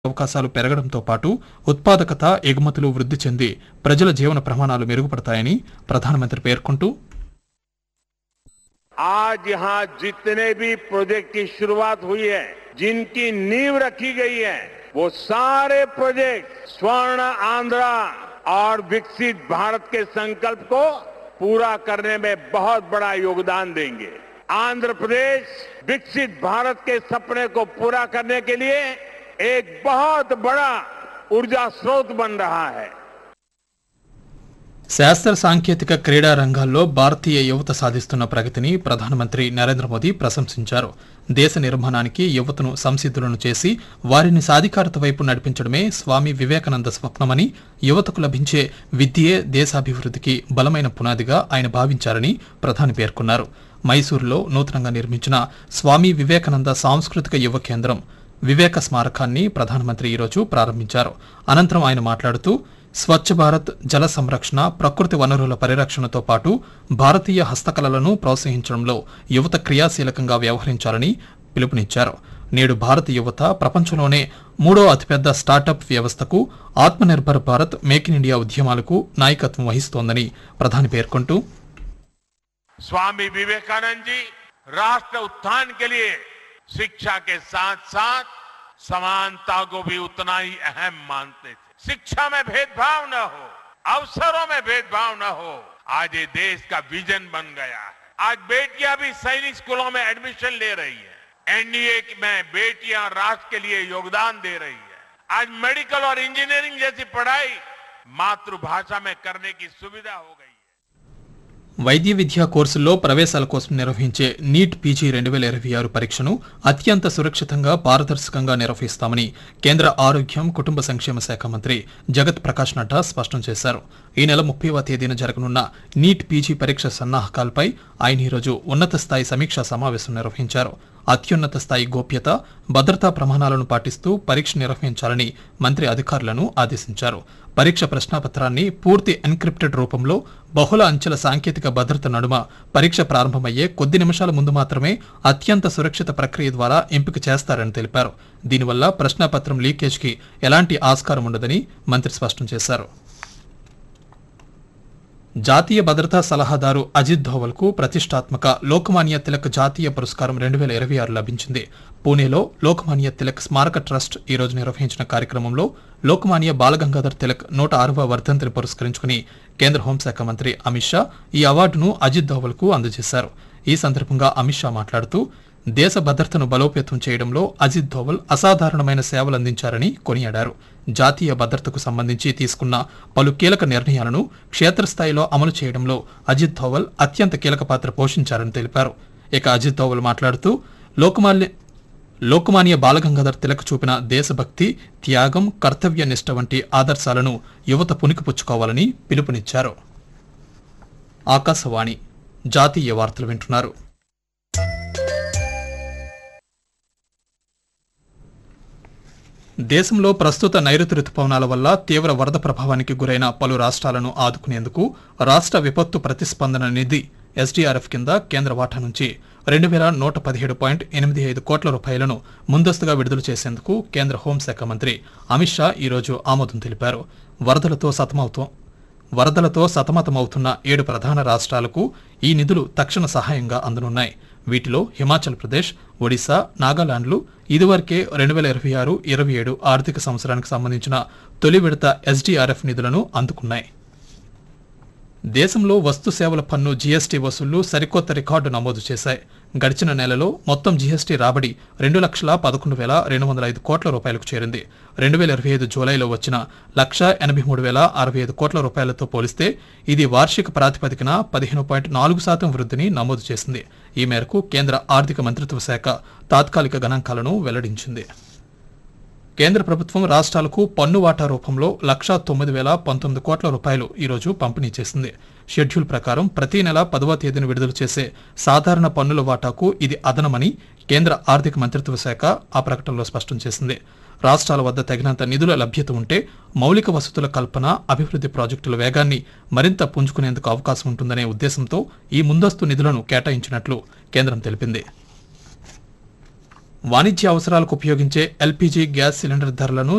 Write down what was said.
అవకాశాలు పెరగడంతో పాటు ఉత్పాదకత ఎగుమతులు వృద్ధి చెంది ప్రజల జీవన ప్రమాణాలు మెరుగుపడతాయని ప్రధానమంత్రి పేర్కొంటూ आज यहाँ जितने भी प्रोजेक्ट की शुरुआत हुई है जिनकी नींव रखी गई है वो सारे प्रोजेक्ट स्वर्ण आंध्रा और विकसित भारत के संकल्प को पूरा करने में बहुत बड़ा योगदान देंगे आंध्र प्रदेश विकसित भारत के सपने को पूरा करने के लिए एक बहुत बड़ा ऊर्जा स्रोत बन रहा है శాస్త్ర సాంకేతిక క్రీడా రంగాల్లో భారతీయ యువత సాధిస్తున్న ప్రగతిని ప్రధానమంత్రి నరేంద్ర మోదీ ప్రశంసించారు దేశ నిర్మాణానికి యువతను సంసిద్ధులను చేసి వారిని సాధికారత వైపు నడిపించడమే స్వామి వివేకానంద స్వప్నమని యువతకు లభించే విద్యే దేశాభివృద్ధికి బలమైన పునాదిగా ఆయన భావించారని ప్రధాని పేర్కొన్నారు మైసూరులో నూతనంగా నిర్మించిన స్వామి వివేకానంద సాంస్కృతిక యువ కేంద్రం వివేక స్మారకాన్ని ప్రధానమంత్రి ఈరోజు ప్రారంభించారు అనంతరం ఆయన మాట్లాడుతూ స్వచ్ఛ భారత్ జల సంరక్షణ ప్రకృతి వనరుల పరిరక్షణతో పాటు భారతీయ హస్తకళలను ప్రోత్సహించడంలో యువత క్రియాశీలకంగా వ్యవహరించాలని పిలుపునిచ్చారు నేడు భారత యువత ప్రపంచంలోనే మూడో అతిపెద్ద స్టార్టప్ వ్యవస్థకు Atmanirbhar Bharat make in India ఉద్యమాలకు నాయకత్వం వహిస్తోందని ప్రధాని పేర్కొంటూ स्वामी विवेकानंद जी राष्ट्र उत्थान के लिए शिक्षा के साथ साथ समानता को भी उतना ही अहम मानते थे शिक्षा में भेदभाव न हो अवसरों में भेदभाव न हो आज ये देश का विजन बन गया है आज बेटियां भी सैनिक स्कूलों में एडमिशन ले रही है एनडीए में बेटियां राष्ट्र के लिए योगदान दे रही है आज मेडिकल और इंजीनियरिंग जैसी पढ़ाई मातृभाषा में करने की सुविधा हो गई है వైద్య విద్యా కోర్సుల్లో ప్రవేశాల కోసం నిర్వహించే నీట్ పీజీ రెండు వేల ఇరవై ఆరు పరీక్షను అత్యంత సురక్షితంగా పారదర్శకంగా నిర్వహిస్తామని కేంద్ర ఆరోగ్యం కుటుంబ సంక్షేమ శాఖ మంత్రి జగత్ ప్రకాష్ నడ్డా స్పష్టం చేశారు ఈ నెల ముప్పైవ తేదీన జరగనున్న నీట్ పీజీ పరీక్ష సన్నాహకాలపై ఆయన ఈరోజు ఉన్నత స్థాయి సమీక్షా సమావేశం నిర్వహించారు అత్యున్నత స్థాయి గోప్యత భద్రతా ప్రమాణాలను పాటిస్తూ పరీక్ష నిర్వహించాలని మంత్రి అధికారులను ఆదేశించారు పరీక్ష ప్రశ్నాపత్రాన్ని పూర్తి ఎన్క్రిప్టెడ్ రూపంలో బహుళ అంచెల సాంకేతిక భద్రత నడుమ పరీక్ష ప్రారంభమయ్యే కొద్ది నిమిషాల ముందు మాత్రమే అత్యంత సురక్షిత ప్రక్రియ ద్వారా ఎంపిక చేస్తారని తెలిపారు దీనివల్ల ప్రశ్నాపత్రం లీకేజ్కి ఎలాంటి ఆస్కారం ఉండదని మంత్రి స్పష్టం చేశారు జాతీయ భద్రతా సలహాదారు అజిత్ ధోవల్కు ప్రతిష్టాత్మక లోకమాన్య తిలక్ జాతీయ పురస్కారం రెండు వేల ఇరవై ఆరు లభించింది పూణేలో లోకమాన్య తిలక్ స్మారక ట్రస్ట్ ఈ రోజు నిర్వహించిన కార్యక్రమంలో లోకమాన్య బాలగంగాధర్ తిలక్ నూట ఆరవ వర్ధంతిని పురస్కరించుకుని కేంద్ర హోంశాఖ మంత్రి అమిత్ షా ఈ అవార్డును అజిత్ ధోవల్కు అందజేశారు ఈ సందర్భంగా అమిత్ షా మాట్లాడుతూ దేశ భద్రతను బలోపేతం చేయడంలో అజిత్ ధోవల్ అసాధారణమైన సేవలందించారని కొనియాడారు జాతీయ భద్రతకు సంబంధించి తీసుకున్న పలు కీలక నిర్ణయాలను క్షేత్రస్థాయిలో అమలు చేయడంలో అజిత్ ధోవల్ అత్యంత కీలక పాత్ర పోషించారని తెలిపారు ఇక అజిత్ ధోవల్ మాట్లాడుతూ లోకమాన్య లోకమాన్య బాలగంగాధర్ తిలక్ చూపిన దేశభక్తి త్యాగం కర్తవ్య నిష్ట వంటి ఆదర్శాలను యువత పుణికిపుచ్చుకోవాలని పిలుపునిచ్చారు ఆకాశవాణి జాతీయ వార్తలు వింటున్నారు దేశంలో ప్రస్తుత నైరుతి రుతుపవనాల వల్ల తీవ్ర వరద ప్రభావానికి గురైన పలు రాష్ట్రాలను ఆదుకునేందుకు రాష్ట్ర విపత్తు ప్రతిస్పందన నిధి ఎస్డీఆర్ఎఫ్ కింద కేంద్ర వాటా నుంచి రెండు వేల నూట పదిహేడు పాయింట్ ఎనిమిది ఐదు కోట్ల రూపాయలను ముందస్తుగా విడుదల చేసేందుకు కేంద్ర హోంశాఖ మంత్రి అమిత్ షా ఈరోజు ఆమోదం తెలిపారు వరదలతో సతమవుతూ వరదలతో సతమతమవుతున్న ఏడు ప్రధాన రాష్ట్రాలకు ఈ నిధులు తక్షణ సహాయంగా అందనున్నాయి వీటిలో హిమాచల్ ప్రదేశ్ ఒడిశా నాగాలాండ్లు ఇదివరకే రెండు వేల ఇరవై ఆరు ఇరవై ఏడు ఆర్థిక సంవత్సరానికి సంబంధించిన తొలి విడత ఎస్డీఆర్ఎఫ్ నిధులను అందుకున్నాయి దేశంలో వస్తు సేవల పన్ను జీఎస్టీ వసూళ్లు సరికొత్త రికార్డు నమోదు చేశాయి గడిచిన నెలలో మొత్తం జీఎస్టీ రాబడి రెండు లక్షల పదకొండు వేల రెండు వందల ఐదు కోట్ల రూపాయలకు చేరింది రెండు వేల ఇరవై ఐదు జూలైలో వచ్చిన లక్ష ఎనభై మూడు వేల అరవై ఐదు కోట్ల రూపాయలతో పోలిస్తే ఇది వార్షిక ప్రాతిపదికన పదిహేను పాయింట్ నాలుగు శాతం వృద్ధిని నమోదు చేసింది ఈ మేరకు కేంద్ర ఆర్థిక మంత్రిత్వ శాఖ తాత్కాలిక గణాంకాలను వెల్లడించింది కేంద్ర ప్రభుత్వం రాష్ట్రాలకు పన్ను వాటా రూపంలో లక్షా తొమ్మిది వేల పంతొమ్మిది కోట్ల రూపాయలు ఈరోజు పంపిణీ చేసింది షెడ్యూల్ ప్రకారం ప్రతి నెల పదవ తేదీన విడుదల చేసే సాధారణ పన్నుల వాటాకు ఇది అదనమని కేంద్ర ఆర్థిక మంత్రిత్వ శాఖ ఆ ప్రకటనలో స్పష్టం చేసింది రాష్ట్రాల వద్ద తగినంత నిధుల లభ్యత ఉంటే మౌలిక వసతుల కల్పన అభివృద్ధి ప్రాజెక్టుల వేగాన్ని మరింత పుంజుకునేందుకు అవకాశం ఉంటుందనే ఉద్దేశంతో ఈ ముందస్తు నిధులను కేటాయించినట్లు కేంద్రం తెలిపింది వాణిజ్య అవసరాలకు ఉపయోగించే ఎల్పీజీ గ్యాస్ సిలిండర్ ధరలను